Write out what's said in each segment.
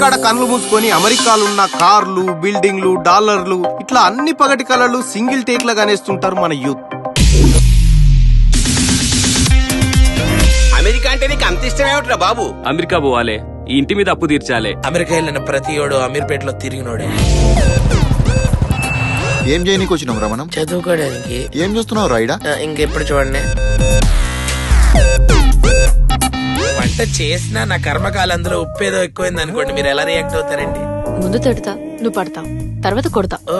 ఇంటికాడ కళ్ళు మూసుకొని అమెరికాలున్న కార్లు బిల్డింగ్లు డాలర్లు ఇట్లా అన్ని పగటి కళలు సింగిల్ టేక్ లా కనేస్తుంటారు మన యూత్ అమెరికా అంటే నీకు అంత ఇష్టమేమిట్రా బాబు అమెరికా పోవాలే ఈ ఇంటి మీద అప్పు తీర్చాలే అమెరికా వెళ్ళిన ప్రతియోడు అమీర్పేటలో తిరిగినోడే ఏం చేయనీకి వచ్చినాం రా మనం చదువుకోవడానికి ఏం చూస్తున్నావు రాయిడా ఆ, ఇంకెప్పుడు చూడండి వంట చేసినా నా కర్మకాలం అందులో ఉప్పేదో ఎక్కువైంది అనుకోండి మీరు ఎలా రియాక్ట్ అవుతారండి ముందు తిడతా నువ్వు పడతావు తర్వాత కొడతా ఓ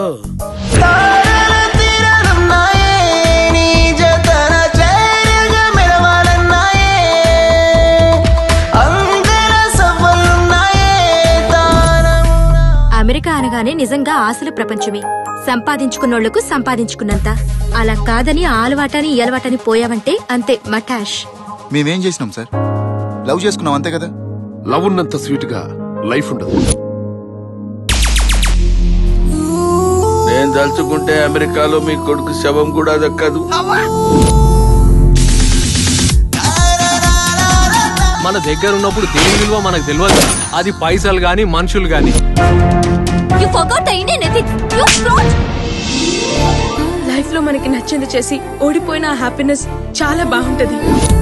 అమెరికా అనగానే నిజంగా ఆశల ప్రపంచమే సంపాదించుకున్నోళ్లకు సంపాదించుకున్నంత అలా కాదని ఆ అలవాటని ఈ అలవాటని పోయావంటే అంతే మటాష్ మేమేం చేసినాం సార్ లవ్ చేసుకున్నాం అంతే కదా లవ్ ఉన్నంత స్వీట్ గా లైఫ్ ఉండదు నేను తలుచుకుంటే అమెరికాలో మీ కొడుకు శవం కూడా దక్కదు మన దగ్గర ఉన్నప్పుడు దేని విలువ మనకు తెలియదు అది పైసలు గాని మనుషులు గాని you forgot the Indian ethics you fraud life లో మనకి నచ్చింది చేసి ఓడిపోయిన ఆ హ్యాపీనెస్ చాలా బాగుంటది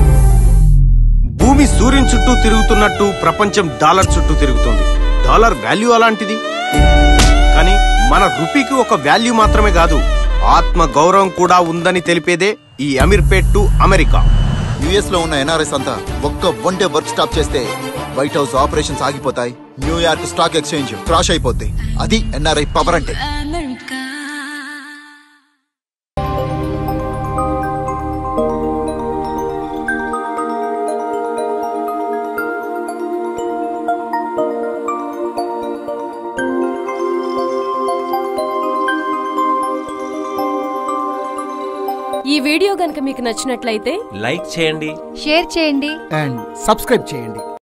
భూమి సూర్యుని చుట్టూ తిరుగుతున్నట్టు ప్రపంచం డాలర్ చుట్టూ తిరుగుతుంది డాలర్ వాల్యూ అలాంటిది కానీ మన రూపీకి ఒక వాల్యూ మాత్రమే కాదు ఆత్మ గౌరవం కూడా ఉందని తెలిపేదే ఈ అమీర్పేట్ టు అమెరికా యుఎస్ లో ఉన్న ఎన్ఆర్ఎస్ అంతా ఒక్క వన్ డే వర్క్ స్టాప్ చేస్తే వైట్ హౌస్ ఆపరేషన్స్ ఆగిపోతాయి న్యూయార్క్ స్టాక్ ఎక్స్చేంజ్ క్రాష్ అయిపోద్ది అది ఎన్ఆర్ఐ పవర్ అంటే ఈ వీడియో గనుక మీకు నచ్చినట్లయితే లైక్ చేయండి షేర్ చేయండి అండ్ సబ్స్క్రైబ్ చేయండి